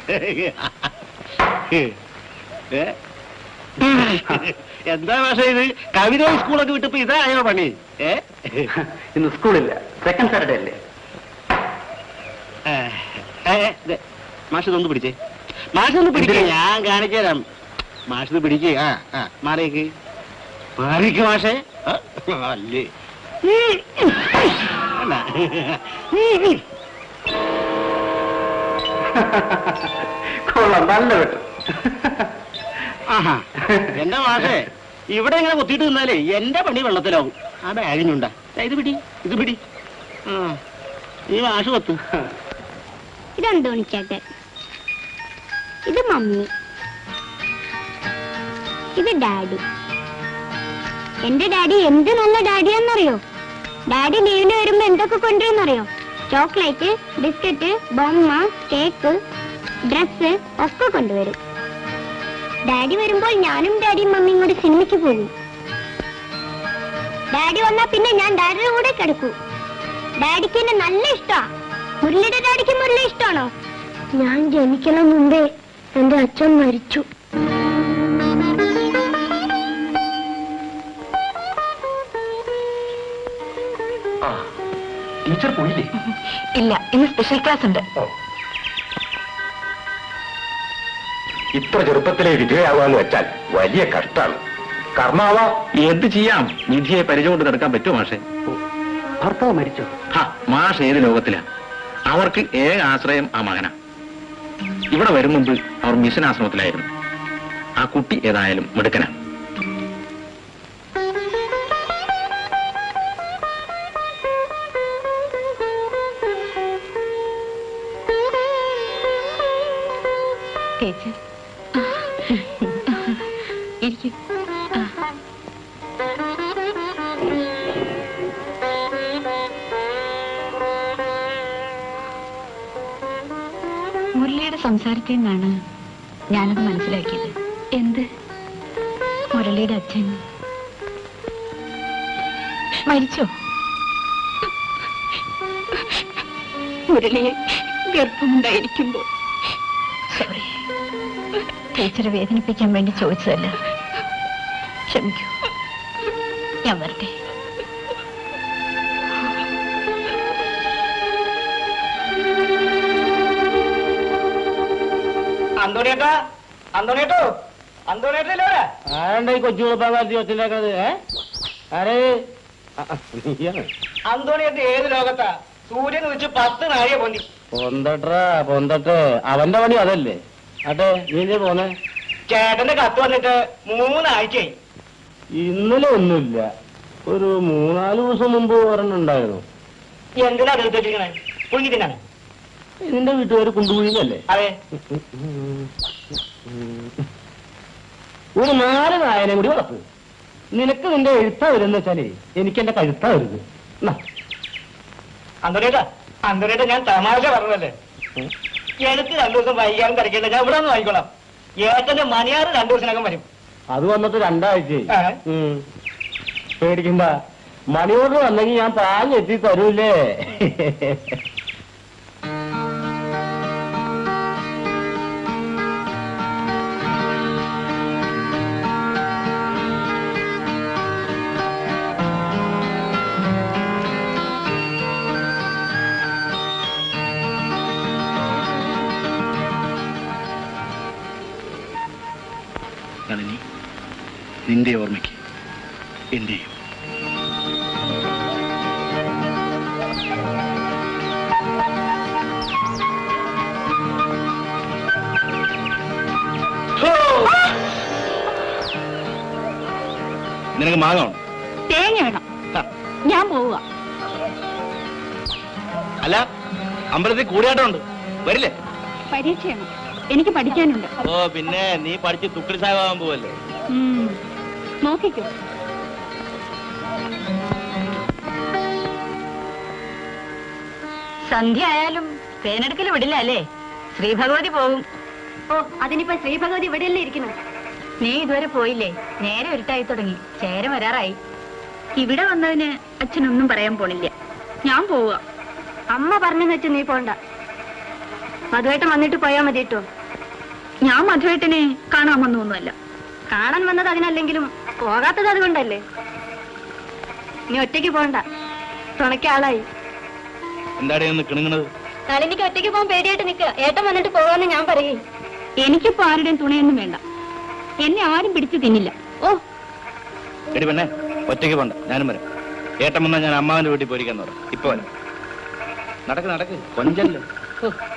ഏ? എന്താ പക്ഷേ ഇത് കവിത സ്കൂളൊക്കെ വിട്ടപ്പോ ഇതായോ പണി ഏ ഇന്ന് സ്കൂളില്ല സെക്കൻഡ് സാറ്റർഡേ അല്ലേ ഏ, ഏ, ദേ, മാഷ് ഇതൊന്ന് പിടിച്ചേ മാഷ് ഒന്ന് പിടിക്കേ ഞാൻ കാണിച്ചു തരാം മാഷ് ഇത് പിടിക്കേ ആ ആ മാറിയേക്ക് മാറിക്ക് മാഷേ ആ, അല്ലേ അല്ല. കൊള്ളാം നല്ല വെട്ടം ആഹാ. എന്റെ മാഷേ ഇവിടെ ഇങ്ങനെ കുത്തിയിട്ട് നിന്നാലേ എന്റെ പണി വെള്ളത്തിലാവും ആ ബാഗിനുണ്ടാ ദേ, ഇത് പിടി ഇത് പിടി ആ ഈ മാഷ് കൊത്ത് ഇത് അന്തോണിച്ചേട്ടൻ ഇത് മമ്മി ഇത് ഡാഡി എന്റെ ഡാഡി എന്ത് നല്ല ഡാഡിയാന്നറിയോ ഡാഡി ലീവിന് വരുമ്പോ എന്തൊക്കെ കൊണ്ടുവരുന്നറിയോ ചോക്ലേറ്റ് ബിസ്ക്കറ്റ് ബൊമ്മ കേക്ക് ഡ്രസ് ഒക്കെ കൊണ്ടുവരും ഡാഡി വരുമ്പോൾ ഞാനും ഡാഡിയും മമ്മിയും കൂടി സിനിമയ്ക്ക് പോകും ഡാഡി വന്നാ പിന്നെ ഞാൻ ഡാഡിയുടെ കൂടെ കിടക്കൂ ഡാഡിക്ക് എന്നെ നല്ല ഇഷ്ടാ മുരളിയുടെ ഡാഡിക്ക് മുരളി ഇഷ്ടമാണോ ഞാൻ ജനിക്കണ മുമ്പേ എന്റെ അച്ഛൻ മരിച്ചു ടീച്ചർ പോയില്ലേ ഇല്ല ഇന്ന് സ്പെഷ്യൽ ക്ലാസ് ഉണ്ട് ഇത്ര ചെറുപ്പത്തിലെ വിധേയാവാന്ന് വെച്ചാൽ വലിയ കഷ്ടാണ് കർമാവ എന്ത് ചെയ്യാം നിധിയെ പരിചയം കൊണ്ട് നടക്കാൻ പറ്റുമോ മാഷെ ഭർത്താവ് മരിച്ചോ ഹാ മാഷ് ഏത് ലോകത്തിലാ അവർക്ക് ഏക ആശ്രയം ആ മകനാ ഇവിടെ വരും മുമ്പ് അവർ മിഷൻ ആശ്രമത്തിലായിരുന്നു ആ കുട്ടി ഏതായാലും മിടുക്കനാ ടീച്ചർ ഇരിക്കും മുരളിയുടെ സംസാരത്തിൽ നിന്നാണ് ഞാനത് മനസ്സിലാക്കിയത് എന്ത് മുരളിയുടെ അച്ഛൻ മരിച്ചോ മുരളിയെ ഗർഭമുണ്ടായിരിക്കുമ്പോൾ സോറി ടീച്ചറെ വേദനിപ്പിക്കാൻ വേണ്ടി ചോദിച്ചതല്ല ക്ഷമിക്കൂ ഞാൻ വരട്ടെ അന്തോണിയേട്ടാ അന്തോണിയേട്ടോ അന്തോണിയേട്ടല്ലേ ആരണ്ട ഈ കൊച്ചു കുളപ്പാകാലത്ത് ഒച്ചിണ്ടാക്കണത് ഏ ആരേ ആ, ആ, നീയാണ് അന്തോണിയത്ത് ഏത് ലോകത്താ സൂര്യൻ വെച്ച് പത്ത് നാഴിക പൊന്തി പൊന്തട്രാ പൊന്തട്ടെ അവന്റെ പണി അതല്ലേ അട്ടെ നീ എന്തേ പോന്നെ ചേട്ടന്റെ കത്ത് വന്നിട്ട് മൂന്നാഴ്ചയായി ഇന്നലെ ഒന്നുമില്ല ഒരു മൂന്നാല് ദിവസം മുമ്പ് ഒരെണ്ണം ഉണ്ടായിരുന്നു എന്തിനാ എടുത്ത് വെച്ചിരിക്കണേ കുഞ്ഞി തിന്നാണ് നിന്റെ വീട്ടുകാർ കൊണ്ടുപോയിന്നല്ലേ അതെ ഒരു നാല് നായനെ കൂടി വളർത്ത് നിനക്ക് നിന്റെ എഴുത്താ വരുന്ന വെച്ചാലേ എനിക്ക് എന്റെ കഴുത്താ വരുന്നത് എന്നാ, അന്തോണിയേട്ടാ അന്തോണിയേട്ടാ ഞാൻ തമാശ പറഞ്ഞതല്ലേ എനിക്ക് രണ്ടു ദിവസം വൈകാനും തിരക്കില്ല ഞാൻ ഇവിടെ നിന്ന് വാങ്ങിക്കോളാം ഏട്ടന്റെ മണിയാറ് രണ്ടു ദിവസത്തിനകം വരും അത് വന്നിട്ട് രണ്ടാഴ്ചയായി ആ. ഉം. പേടിക്കണ്ട മണിയോട് വന്നെങ്കിൽ ഞാൻ പാഞ്ഞെത്തി തരൂലേ നളിനി നിന്റെ ഓർമ്മയ്ക്ക് എന്റെയും നിനക്ക് മാങ്ങാണോ തേങ്ങ വേണം ഞാൻ പോവുക അല്ല അമ്പലത്തിൽ കൂടിയാട്ടമുണ്ട് വരില്ലേ പരീക്ഷയാണ് എനിക്ക് പഠിക്കാനുണ്ട് ഓ പിന്നെ നീ പഠിച്ച് തുക്കിടി സാഹിബാകാൻ പോവല്ലേ ഉം. നോക്കിക്കോ സന്ധ്യ ആയാലും തേനെടുക്കൽ വിടില്ല അല്ലേ ശ്രീ ഭഗവതി പോകും ഓ അതിനിപ്പോ ശ്രീ ഭഗവതി ഇവിടെയല്ലേ ഇരിക്കണം നീ ഇതുവരെ പോയില്ലേ നേരെ ഇരുട്ടായി തുടങ്ങി ചേരം വരാറായി ഇവിടെ വന്നതിന് അച്ഛനൊന്നും പറയാൻ പോണില്ല ഞാൻ പോവുക അമ്മ പറഞ്ഞെന്ന് വെച്ച് നീ പോണ്ട മധുവായിട്ട് വന്നിട്ട് പോയാ മതി കേട്ടോ ഞാൻ മധുവേട്ടനെ കാണാൻ വന്നൊന്നുമല്ല കാണാൻ വന്നത് അതിനല്ലെങ്കിലും പോകാത്തത് അതുകൊണ്ടല്ലേ നീ ഒറ്റയ്ക്ക് പോണ്ട തുണയ്ക്ക് ആളായി എന്താടേ ഒന്ന് കിണുങ്ങണത് നളിനിക്ക് ഒറ്റയ്ക്ക് പോകാൻ പേടിയായിട്ട് നിൽക്കുക ഏട്ടൻ വന്നിട്ട് പോകാന്ന് ഞാൻ പറയേ എനിക്കിപ്പോ ആരുടെയും തുണയൊന്നും വേണ്ട എന്നെ ആരും പിടിച്ചു തിന്നില്ല ഓ എടി പെണ്ണെ ഒറ്റയ്ക്ക് പോണ്ട ഞാനും വരാം ഏട്ടൻ വന്നാൽ ഞാൻ അമ്മാവന്റെ വീട്ടിൽ പോയിരിക്കാന്ന് പറയാം ഇപ്പൊ വരാം നടക്ക് നടക്ക് കൊഞ്ചല്ലോ